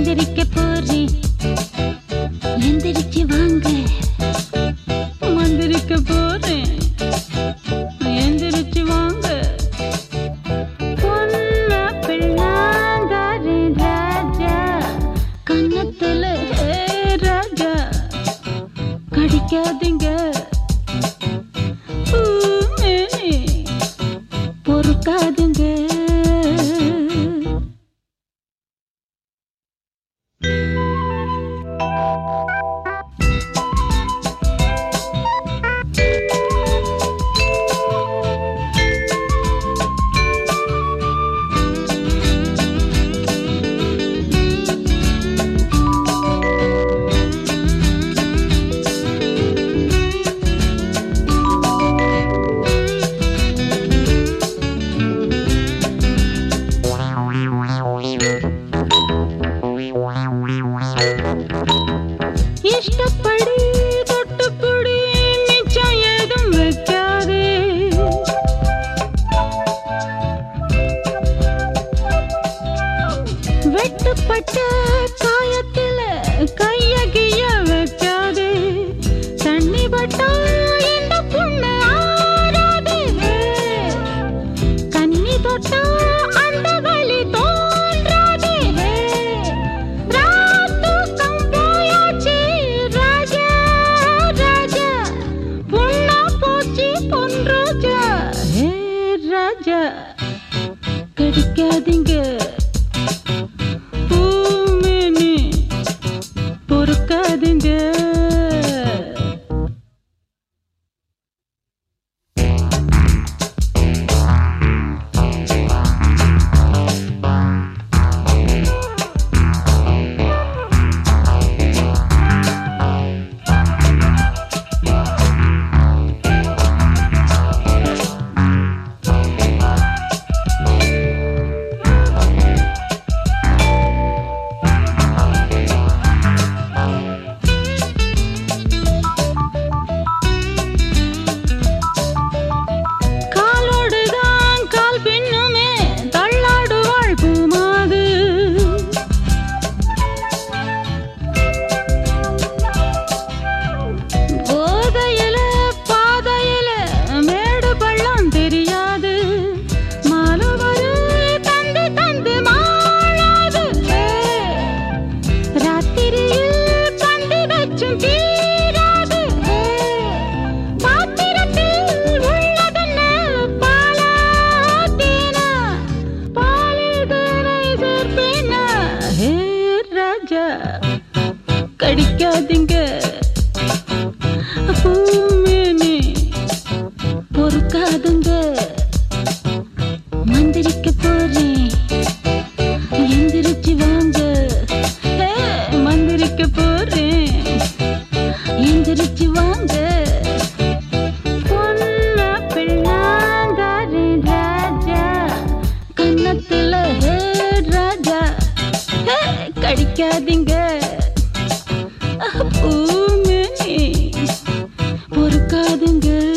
மந்திரிக்க போறேன் எந்திரிச்சு வாங்க மந்திரிக்க போறேன் எந்திரிச்சு வாங்க பொன்ன பிள்ளாங்காரி ராஜா கன்னத்துல ஹே ராஜா கடிக்காதீங்க ஊமேனி, பொறுக்காதுங்க இஷ்டப்படி தொட்டுப்புடி மிச்சம் ஏதும் வைக்காதே வெட்டுப்பட்ட காயத்தில கைய கிய வைக்காதே தண்ணி பட்டா இந்த புண்ணு ஆறாதே கண்ணி தொட்டா அந்த வலி தோன்றாதே ராத்துக்கம் போயாச்சு ராஜா ராஜா பொண்ணா போச்சு பொன் ராஜா ஹே ராஜா கடிக்காதீங்க பூமினி பொறுக்காதீங்க காலோடுதான் கால் பின்னுமே தள்ளாடுவாள் பூமாது போதையில பாதையில மேடு பள்ளம் தெரியாது மாலுவரு தந்து தந்து மாளாது ராத்திரியில் பந்தி வச்சும் தீராது பாத்திரத்தில் உள்ளதென்ன பாலா தேனா பாலிதனை சேர்ப்பேனா ஹே ராஜா கடிக்காதீங்க பூமேனி பொறுக்காதுங்க மந்திரிக்க போறேன் எந்திரிச்சு வாங்க ஹே, மந்திரிக்க போறேன் எந்திரிச்சு வாங்க பொன்ன பிள்ளாங்காரி ராஜா கன்னத்துல ஹே ராஜா ஹே, கடிக்காதீங்க பூமி பொறுக்காதுங்க